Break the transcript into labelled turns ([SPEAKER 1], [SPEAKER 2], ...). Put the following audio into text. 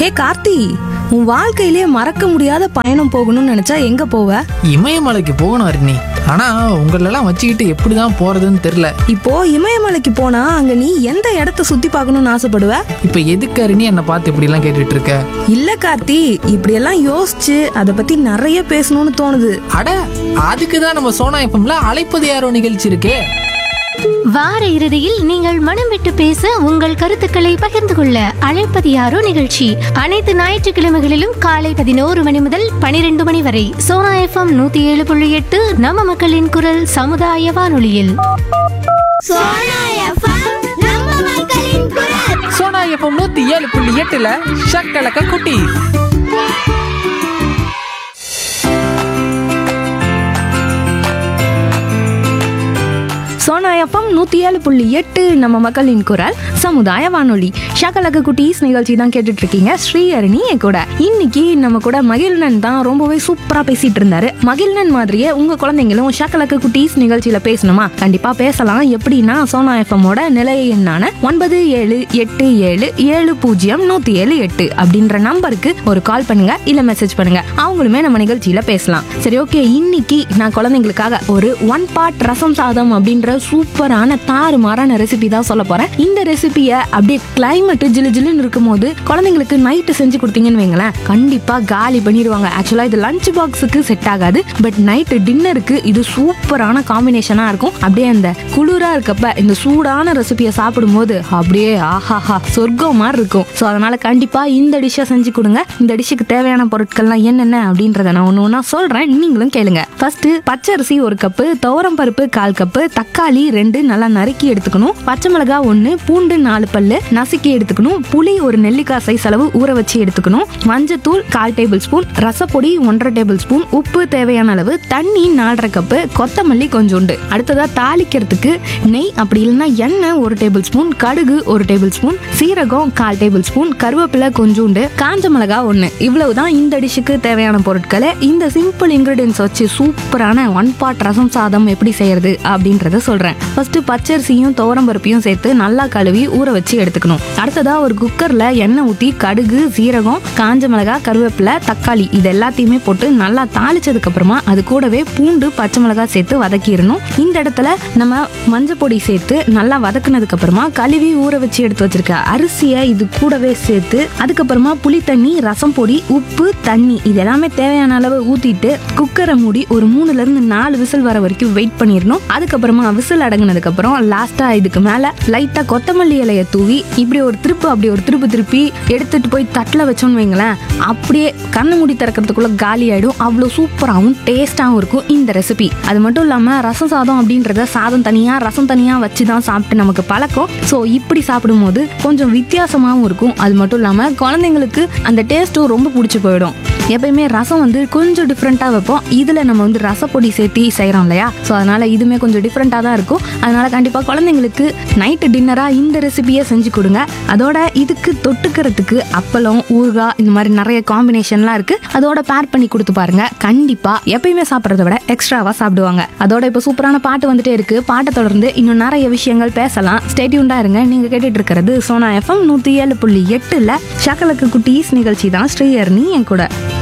[SPEAKER 1] ஹே கார்த்தி உன் வாழ்க்கையிலே மறக்க முடியாத பயணம் போகணும்னு நினைச்சா எங்க போவ
[SPEAKER 2] இமயமலைக்கு போகணும் அருணி ஆனா உங்களெல்லாம் வச்சுக்கிட்டு எப்படிதான் போறதுன்னு தெரியல
[SPEAKER 1] இப்போ இமயமலைக்கு போனா அங்க நீ எந்த இடத்த சுத்தி பார்க்கணும்னு ஆசைப்படுவ
[SPEAKER 2] இப்ப எதுக்கு அருணி என்னை பார்த்து இப்படி எல்லாம் கேட்டுட்டு இருக்க
[SPEAKER 1] இல்ல கார்த்தி இப்படியெல்லாம் யோசிச்சு அதை பத்தி நிறைய பேசணும்னு தோணுது
[SPEAKER 2] அட அதுக்கு தான் நம்ம சோனா எஃப்எம்ல அழைப்பது யாரோ நிகழ்ச்சி இருக்கே
[SPEAKER 3] வார இறுதியில் நீங்கள் மனம் விட்டு பேச உங்கள் கருத்துக்களை பகிர்ந்து கொள்ள அழைப்பது யாரோ நிகழ்ச்சி அனைத்து ஞாயிற்றுக்கிழமைகளிலும் காலை பதினோரு மணி முதல் பனிரெண்டு மணி வரை சோனா எஃப்எம் நூத்தி ஏழு புள்ளி எட்டு நம்ம மக்களின் குரல் சமுதாய வானொலியில்
[SPEAKER 4] சோனா எஃப்எம் நம்ம மக்களின் குரல்
[SPEAKER 2] சோனா எஃப்எம் நூத்தி ஏழு புள்ளி எட்டுல ஷக்கலக்க குட்டி
[SPEAKER 1] சோனா எஃப்எம் நூத்தி ஏழு புள்ளி எட்டு நம்ம மக்களின் குரல் சமுதாய வானொலி ஷகலக குட்டீஸ் நிகழ்ச்சி தான் கேட்டுட்டு இருக்கீங்க ஸ்ரீஹரணி என் கூட இன்னைக்கு நம்ம கூட மகிழ்நன் தான் ரொம்பவே சூப்பரா பேசிட்டு இருந்தாரு மகிழ்நன் மாதிரியே உங்க குழந்தைங்களும் ஷகலக குட்டீஸ் நிகழ்ச்சியில பேசணுமா கண்டிப்பா பேசலாம் எப்படின்னா சோனா எஃப்எம்மோட நிலைய எண்ணான ஒன்பது ஏழு எட்டு ஏழு ஏழு பூஜ்ஜியம் நூத்தி ஏழு எட்டு அப்படின்ற நம்பருக்கு ஒரு கால் பண்ணுங்க இல்ல மெசேஜ் பண்ணுங்க அவங்களுமே நம்ம நிகழ்ச்சியில பேசலாம் சரி ஓகே இன்னைக்கு நான் குழந்தைங்களுக்காக ஒரு ஒன் பார்ட் ரசம் சாதம் அப்படின்ற சூப்பரான தாறுமாறான ரெசிபி தான் சொல்ல போறேன் இந்த ரெசிபியை அப்படியே கிளைமேட் ஜிலு ஜிலுன்னு இருக்கும்போது குழந்தைங்களுக்கு நைட்டு செஞ்சு கொடுத்தீங்கன்னு வைங்களேன் கண்டிப்பா காலி பண்ணிடுவாங்க ஆக்சுவலா இது லஞ்ச் பாக்ஸுக்கு செட் ஆகாது பட் நைட்டு டின்னருக்கு இது சூப்பரான காம்பினேஷனா இருக்கும் அப்படியே அந்த குளிரா இருக்கப்ப இந்த சூடான ரெசிபியை சாப்பிடும்போது அப்படியே ஆஹாஹா சொர்க்கம் மாதிரி இருக்கும் ஸோ அதனால கண்டிப்பா இந்த டிஷ்ஷை செஞ்சு கொடுங்க இந்த டிஷ்ஷுக்கு தேவையான பொருட்கள்லாம் என்னென்ன அப்படின்றத நான் ஒன்று ஒன்றா சொல்றேன் நீங்களும் கேளுங்க ஃபர்ஸ்ட் பச்சரிசி ஒரு கப்பு துவரம் பருப்பு கால் கப்பு தக்காளி ரெண்டு நல்லா நறுக்கி எடுத்துக்கணும் பச்சை மிளகாய் ஒன்று பூண்டு நாலு பல்லு நசுக்கி எடுத்துக்கணும் புளி ஒரு நெல்லிக்காய் சைஸ் அளவு ஊற வச்சு எடுத்துக்கணும் மஞ்சத்தூள் கால் டேபிள் ஸ்பூன் ரசப்பொடி ஒன்றரை டேபிள் ஸ்பூன் உப்பு தேவையான அளவு தண்ணி நாலரை கப்பு கொத்தமல்லி கொஞ்சோண்டு அடுத்ததா தாளிக்கிறதுக்கு நெய் அப்படி இல்லைன்னா எண்ணெய் ஒரு டேபிள் ஸ்பூன் கடுகு ஒரு டேபிள் ஸ்பூன் சீரகம் கால் டேபிள் ஸ்பூன் கருவேப்பிலை கொஞ்சோண்டு காஞ்ச மிளகா ஒன்று இவ்வளவுதான் இந்த டிஷ்ஷுக்கு தேவையான பொருட்களை இந்த சிம்பிள் இன்கிரீடியன்ஸ் வச்சு சூப்பரான ஒன் பாட் ரசம் சாதம் எப்படி செய்யறது அப்படின்றத சொல்றேன் ஃபர்ஸ்ட் பச்சரிசியும் துவரம் பருப்பையும் சேர்த்து நல்லா கழுவி ஊற வச்சு எடுத்துக்கணும் அடுத்ததா ஒரு குக்கர்ல எண்ணெய் ஊத்தி கடுகு சீரகம் காஞ்ச மிளகாய் கருவேப்பிலை தக்காளி இது எல்லாத்தையுமே போட்டு நல்லா தாளிச்சதுக்கு அப்புறமா அது கூடவே பூண்டு பச்சை மிளகாய் சேர்த்து வதக்கிடணும் இந்த இடத்துல நம்ம மஞ்சள் பொடி சேர்த்து நல்லா வதக்குனதுக்கு அப்புறமா கழுவி ஊற வச்சு எடுத்து வச்சிருக்க அரிசியை இது கூடவே சேர்த்து அதுக்கப்புறமா புளி தண்ணி ரசம் பொடி உப்பு தண்ணி இது எல்லாமே தேவையான அளவு ஊத்திட்டு குக்கரை மூடி ஒரு மூணுல இருந்து நாலு விசில் வர வரைக்கும் வெயிட் பண்ணிடணும் அதுக்கப்புறமா விசில் அடங்கினதுக்கு அப்புறம் லாஸ்டா இதுக்கு மேல லைட்டா கொத்தமல்லி இலைய தூவி இப்படி ஒரு திருப்பு அப்படி ஒரு திருப்பு திருப்பி எடுத்துட்டு போய் தட்டில் வச்சோம்னு வைங்களேன் அப்படியே கண்ணு மூடி திறக்கிறதுக்குள்ள காலி ஆயிடும் அவ்வளோ சூப்பராகவும் டேஸ்டாகவும் இருக்கும் இந்த ரெசிபி அது மட்டும் இல்லாமல் ரசம் சாதம் அப்படின்றத சாதம் தனியாக ரசம் தனியாக வச்சு தான் சாப்பிட்டு நமக்கு பழக்கம் ஸோ இப்படி சாப்பிடும்போது கொஞ்சம் வித்தியாசமாகவும் இருக்கும் அது மட்டும் இல்லாமல் குழந்தைங்களுக்கு அந்த டேஸ்ட்டும் ரொம்ப பிடிச்சி போயிடும் எப்பயுமே ரசம் வந்து கொஞ்சம் டிஃப்ரெண்ட்டாக வைப்போம் இதில் நம்ம வந்து ரசப்பொடி சேர்த்து செய்கிறோம் இல்லையா ஸோ அதனால் இதுவுமே கொஞ்சம் டிஃப்ரெண்ட்டாக தான் இருக்கும் அதனால் கண்டிப்பாக குழந்தைங்களுக்கு நைட்டு டின்னராக இந்த ரெசிபியை செஞ்சு கொடுங்க அதோட இதுக்கு தொட்டுக்கிறதுக்கு அப்பளம் ஊறுகாய் இந்த மாதிரி நிறைய காம்பினேஷன்லாம் இருக்குது அதோட பேர் பண்ணி கொடுத்து பாருங்க கண்டிப்பாக எப்பயுமே சாப்பிட்றத விட எக்ஸ்ட்ராவாக சாப்பிடுவாங்க அதோட இப்போ சூப்பரான பாட்டு வந்துட்டே இருக்கு பாட்டை தொடர்ந்து இன்னும் நிறைய விஷயங்கள் பேசலாம் ஸ்டேட்யூண்டா இருங்க நீங்க கேட்டுட்டு இருக்கிறது சோனா எஃப்எம் நூத்தி ஏழு புள்ளி எட்டுல ஷக்கலக்கு குட்டீஸ் நிகழ்ச்சி தான் ஸ்ரீஹர்னி என் கூட